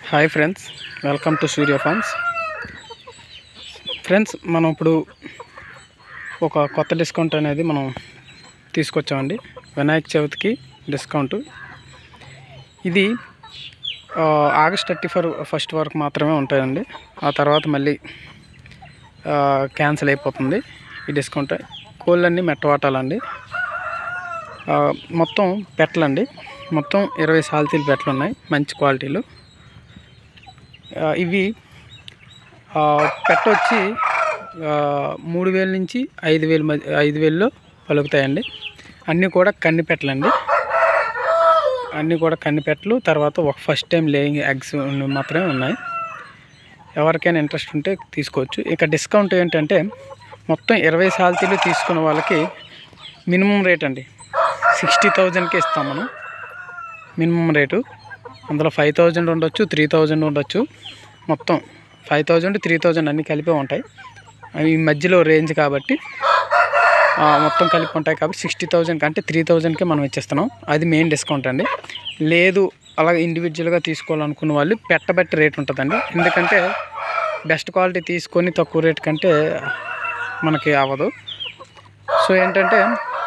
hi friends welcome to Surya farms friends మనం ఇప్పుడు ఒక కొత్త డిస్కౌంట్ అనేది మనం తీసుకొచ్చామండి వినాయక చవితికి డిస్కౌంట్ ఇది ఆ, ఆగస్ట్ థర్టీ ఫర్ ఫస్ట్ వరకు మాత్రమే ఉంటాయండి ఆ తర్వాత మళ్ళీ ఆ, క్యాన్సిల్ అయిపోతుంది ఈ డిస్కౌంట్ కోళ్ళన్నీ మెట్టవాటాలండి ఆ, మొత్తం పెట్టలండి మొత్తం ఇరవై సాల్తీలు పెట్టలు ఉన్నాయి మంచి క్వాలిటీలు ఆ, ఇవి ఆ, పెట్ట వచ్చి ఆ, మూడు వేల నుంచి ఐదు వేల మధ్య ఐదు వేలలో పలుకుతాయండి అన్నీ కూడా కన్ని పెట్టలండి అన్నీ కూడా కన్ని పెట్టలు తర్వాత ఒక ఫస్ట్ టైం లేయింగ్ ఎగ్స్ మాత్రమే ఉన్నాయి ఎవరికైనా ఇంట్రెస్ట్ ఉంటే తీసుకోవచ్చు ఇక డిస్కౌంట్ ఏంటంటే మొత్తం ఇరవై సాల్తీలు తీసుకున్న వాళ్ళకి మినిమం రేట్ అండి సిక్స్టీ థౌజండ్కి ఇస్తాం మనం మినిమం రేటు అందులో ఫైవ్ థౌజండ్ ఉండొచ్చు త్రీ థౌజండ్ ఉండొచ్చు మొత్తం ఫైవ్ థౌజండ్ త్రీ థౌజండ్ అన్నీ కలిపే ఉంటాయి అవి ఈ మధ్యలో రేంజ్ కాబట్టి ఆ, మొత్తం కలిపి ఉంటాయి కాబట్టి సిక్స్టీ థౌజండ్కి అంటే త్రీ థౌజండ్కే మనం ఇచ్చేస్తున్నాం అది మెయిన్ డిస్కౌంట్ అండి లేదు అలా ఇండివిజువల్గా తీసుకోవాలనుకున్న వాళ్ళు పెట్టబెట్టి రేట్ ఉంటుందండి ఎందుకంటే బెస్ట్ క్వాలిటీ తీసుకొని తక్కువ రేట్ కంటే మనకి అవ్వదు సో ఏంటంటే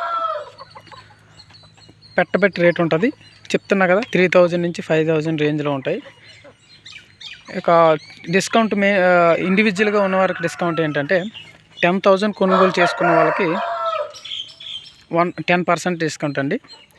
పెట్టబెట్టి రేట్ ఉంటుంది చెప్తున్నా కదా త్రీ థౌజండ్ నుంచి ఫైవ్ థౌజండ్ రేంజ్లో ఉంటాయి ఇక డిస్కౌంట్ మే ఇండివిజువల్గా ఉన్న వారికి డిస్కౌంట్ ఏంటంటే టెన్ థౌజండ్ కొనుగోలు చేసుకున్న వాళ్ళకి వన్ టెన్ పర్సెంట్ డిస్కౌంట్ అండి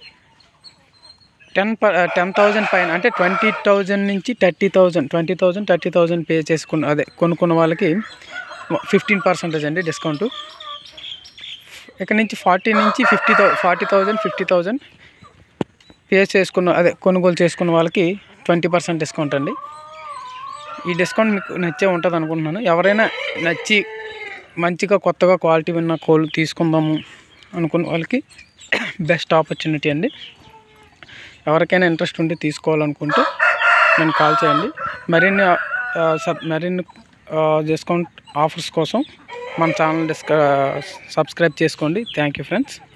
టెన్ పర్ టెన్ థౌజండ్ పైన అంటే ట్వంటీ థౌజండ్ నుంచి thirty thousand twenty thousand thirty thousand pay చేసుకున్న అదే కొనుక్కున్న వాళ్ళకి ఫిఫ్టీన్ పర్సెంటేజ్ అండి డిస్కౌంట్ ఇక్కడ నుంచి ఫార్టీ నుంచి fifty thou forty thousand fifty thousand pay చేసుకున్న అదే కొనుగోలు చేసుకున్న వాళ్ళకి ట్వంటీ పర్సెంట్ డిస్కౌంట్ అండి ఈ డిస్కౌంట్ మీకు నచ్చే ఉంటుంది అనుకుంటున్నాను ఎవరైనా నచ్చి మంచిగా కొత్తగా క్వాలిటీ ఉన్న కోళ్ళు తీసుకుందాము అనుకున్న వాళ్ళకి బెస్ట్ ఆపర్చునిటీ అండి ఎవరికైనా ఇంట్రెస్ట్ ఉంటే తీసుకోవాలనుకుంటే నేను కాల్ చేయండి మరిన్ని ఆ, సబ్ మరిన్ని డిస్కౌంట్ ఆఫర్స్ కోసం మన ఛానల్ డిస్క సబ్స్క్రైబ్ చేసుకోండి థ్యాంక్ యూ ఫ్రెండ్స్